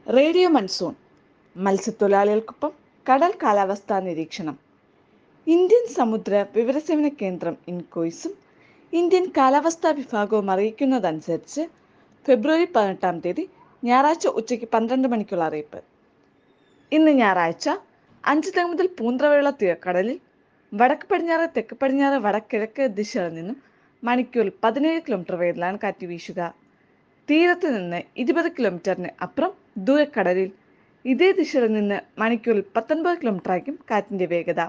radio monsoon മത്സ്യത്തൊഴിലാളികൾക്കൊപ്പം കടൽ കാലാവസ്ഥാ നിരീക്ഷണം ഇന്ത്യൻ സമുദ്ര വിവരസേവന കേന്ദ്രം ഇൻകോയ്സും ഇന്ത്യൻ കാലാവസ്ഥാ വിഭാഗവും അറിയിക്കുന്നതനുസരിച്ച് ഫെബ്രുവരി പതിനെട്ടാം തീയതി ഞായറാഴ്ച ഉച്ചയ്ക്ക് പന്ത്രണ്ട് മണിക്കുള്ള അറിയിപ്പ് ഇന്ന് ഞായറാഴ്ച അഞ്ച് മുതൽ പൂന്തറവയുള്ള തീരക്കടലിൽ വടക്ക് പടിഞ്ഞാറ് തെക്ക് പടിഞ്ഞാറ് വടക്കിഴക്ക് ദിശയിൽ നിന്നും മണിക്കൂറിൽ പതിനേഴ് കിലോമീറ്റർ വേഗത്തിലാണ് കാറ്റ് വീശുക തീരത്ത് നിന്ന് ഇരുപത് കിലോമീറ്ററിന് അപ്പുറം ദൂരക്കടലിൽ ഇതേ ദിശയിൽ നിന്ന് മണിക്കൂറിൽ പത്തൊൻപത് കിലോമീറ്റർ ആയിരിക്കും കാറ്റിന്റെ വേഗത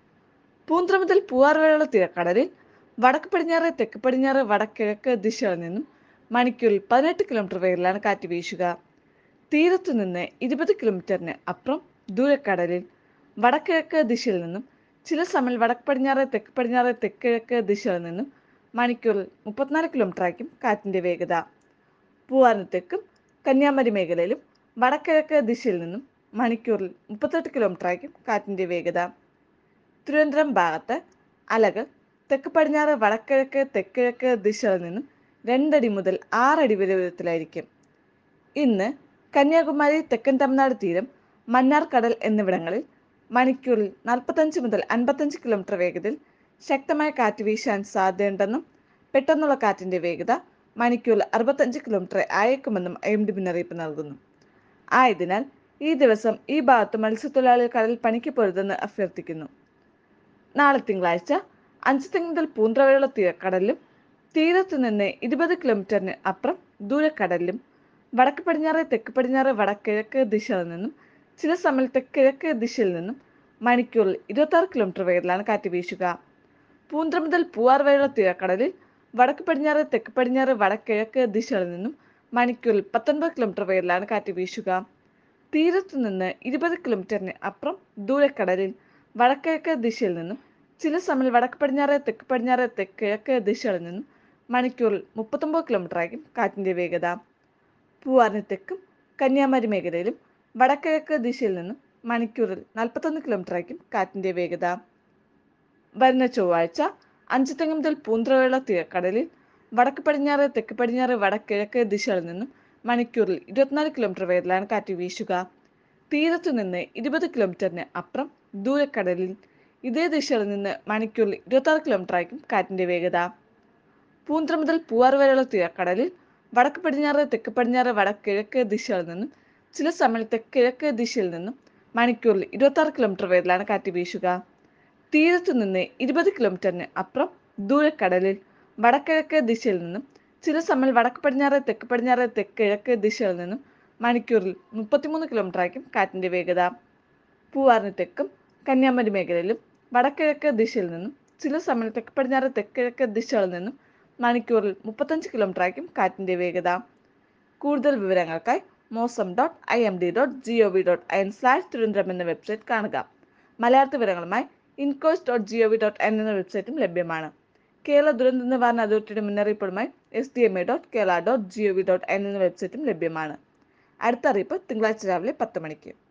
പൂന്തറ മുതൽ പൂവാർ വരെയുള്ള തീരക്കടലിൽ വടക്ക് പടിഞ്ഞാറ് തെക്ക് പടിഞ്ഞാറ് വടക്കിഴക്ക് ദിശയിൽ നിന്നും മണിക്കൂറിൽ പതിനെട്ട് കിലോമീറ്റർ വേഗത്തിലാണ് കാറ്റ് വീശുക തീരത്തു നിന്ന് ഇരുപത് കിലോമീറ്ററിന് അപ്പുറം ദൂരക്കടലിൽ വടക്കിഴക്ക് ദിശയിൽ നിന്നും ചില സമയം വടക്ക് പടിഞ്ഞാറ് തെക്ക് പടിഞ്ഞാറ് തെക്കിഴക്ക് ദിശയിൽ നിന്നും മണിക്കൂറിൽ മുപ്പത്തിനാല് കിലോമീറ്റർ ആയിരിക്കും കാറ്റിന്റെ വേഗത പൂവാറിന് തെക്കും കന്യാകുമാരി മേഖലയിലും വടക്കിഴക്ക് ദിശയിൽ നിന്നും മണിക്കൂറിൽ മുപ്പത്തെട്ട് കിലോമീറ്റർ ആയിരിക്കും കാറ്റിന്റെ വേഗത തിരുവനന്തപുരം ഭാഗത്ത് അലകൾ തെക്ക് പടിഞ്ഞാറ് വടക്കിഴക്ക് തെക്കിഴക്ക് ദിശയിൽ നിന്നും രണ്ടടി മുതൽ ആറടി വരെ ഉയരത്തിലായിരിക്കും ഇന്ന് കന്യാകുമാരി തെക്കൻ തമിഴ്നാട് തീരം മന്നാർ കടൽ എന്നിവിടങ്ങളിൽ മണിക്കൂറിൽ നാൽപ്പത്തഞ്ച് മുതൽ അൻപത്തഞ്ച് കിലോമീറ്റർ വേഗതയിൽ ശക്തമായ കാറ്റ് വീശാൻ സാധ്യതയുണ്ടെന്നും പെട്ടെന്നുള്ള കാറ്റിന്റെ വേഗത മണിക്കൂറിൽ അറുപത്തഞ്ച് കിലോമീറ്റർ അയക്കുമെന്നും ഐ എം ഡി മുന്നറിയിപ്പ് നൽകുന്നു ആയതിനാൽ ഈ ദിവസം ഈ ഭാഗത്ത് മത്സ്യത്തൊഴിലാളികൾ കടൽ പണിക്ക് പോരുതെന്ന് അഭ്യർത്ഥിക്കുന്നു നാളെ തിങ്കളാഴ്ച അഞ്ച് മുതൽ പൂന്തറ വരെയുള്ള തീരക്കടലിലും തീരത്തു നിന്ന് ഇരുപത് കിലോമീറ്ററിന് അപ്പുറം ദൂരക്കടലിലും വടക്ക് പടിഞ്ഞാറ് തെക്ക് പടിഞ്ഞാറ് വടക്കിഴക്ക് ദിശയിൽ നിന്നും ചില സമയത്ത് കിഴക്ക് ദിശയിൽ നിന്നും മണിക്കൂറിൽ ഇരുപത്തി ആറ് കിലോമീറ്റർ വേഗത്തിലാണ് കാറ്റ് വീശുക പൂന്തറ മുതൽ പൂവാർ വരെയുള്ള തീരക്കടലിൽ വടക്ക് പടിഞ്ഞാറ് തെക്ക് പടിഞ്ഞാറ് വടക്കിഴക്ക് ദിശയിൽ നിന്നും മണിക്കൂറിൽ പത്തൊൻപത് കിലോമീറ്റർ വേഗത്തിലാണ് കാറ്റ് വീശുക തീരത്തു നിന്ന് ഇരുപത് കിലോമീറ്ററിന് അപ്പുറം ദൂരക്കടലിൽ വടക്കിഴക്ക് ദിശയിൽ നിന്നും ചില സമയം വടക്ക് പടിഞ്ഞാറ് തെക്ക് പടിഞ്ഞാറ് തെക്കിഴക്ക് ദിശയിൽ നിന്നും മണിക്കൂറിൽ മുപ്പത്തൊമ്പത് കിലോമീറ്റർ ആയിരിക്കും കാറ്റിന്റെ വേഗത പൂവാറിന് തെക്കും കന്യാകുമാരി മേഖലയിലും വടക്കിഴക്ക് ദിശയിൽ നിന്നും മണിക്കൂറിൽ നാൽപ്പത്തൊന്ന് കിലോമീറ്റർ ആയിരിക്കും കാറ്റിന്റെ വേഗത വരുന്ന ചൊവ്വാഴ്ച അഞ്ചുതെങ്ങ് മുതൽ പൂന്തറയുള്ള തീരക്കടലിൽ വടക്ക് പടിഞ്ഞാറ് തെക്ക് പടിഞ്ഞാറ് വടക്കിഴക്ക് ദിശയിൽ നിന്നും മണിക്കൂറിൽ ഇരുപത്തിനാല് കിലോമീറ്റർ വേഗത്തിലാണ് കാറ്റ് വീശുക തീരത്തു നിന്ന് ഇരുപത് കിലോമീറ്ററിന് അപ്പുറം ദൂരക്കടലിൽ ഇതേ ദിശയിൽ നിന്ന് മണിക്കൂറിൽ ഇരുപത്തി ആറ് കിലോമീറ്റർ ആയിരിക്കും കാറ്റിന്റെ വേഗത പൂന്തറ മുതൽ പൂവാർ വരെയുള്ള തീരക്കടലിൽ വടക്ക് പടിഞ്ഞാറ് തെക്ക് പടിഞ്ഞാറ് വടക്കിഴക്ക് ദിശയിൽ നിന്നും ചില സമയത്ത് കിഴക്ക് ദിശയിൽ നിന്നും മണിക്കൂറിൽ ഇരുപത്തി ആറ് കിലോമീറ്റർ വേഗത്തിലാണ് കാറ്റ് വീശുക തീരത്തു നിന്ന് ഇരുപത് കിലോമീറ്ററിന് അപ്പുറം ദൂരക്കടലിൽ വടക്കിഴക്ക് ദിശയിൽ നിന്നും ചില സമയം വടക്ക് പടിഞ്ഞാറ് തെക്ക് പടിഞ്ഞാറ് തെക്കിഴക്ക് ദിശയിൽ നിന്നും മണിക്കൂറിൽ മുപ്പത്തിമൂന്ന് കിലോമീറ്റർ ആയിരിക്കും കാറ്റിന്റെ വേഗത പൂവാറിന് തെക്കും കന്യാകുമാരി മേഖലയിലും വടക്കിഴക്ക് ദിശയിൽ നിന്നും ചില സമയം തെക്ക് പടിഞ്ഞാറ് തെക്കിഴക്ക് ദിശയിൽ നിന്നും മണിക്കൂറിൽ മുപ്പത്തഞ്ച് കിലോമീറ്റർ ആയിരിക്കും കാറ്റിന്റെ വേഗത കൂടുതൽ വിവരങ്ങൾക്കായി Mausam dot I M D dot G O V dot I N slash Thiruvananthapuram എന്ന വെബ്സൈറ്റ് കാണുക മലയാള വിവരങ്ങളുമായി INCOIS dot G O V dot N എന്ന വെബ്സൈറ്റും ലഭ്യമാണ് കേരള ദുരന്ത നിവാരണ അതോറിറ്റിയുടെ മുന്നറിയിപ്പുകളുമായി S D M A dot Kerala dot G O V dot N എന്ന വെബ്സൈറ്റും ലഭ്യമാണ് അടുത്ത അറിയിപ്പ് തിങ്കളാഴ്ച രാവിലെ പത്ത് മണിക്ക്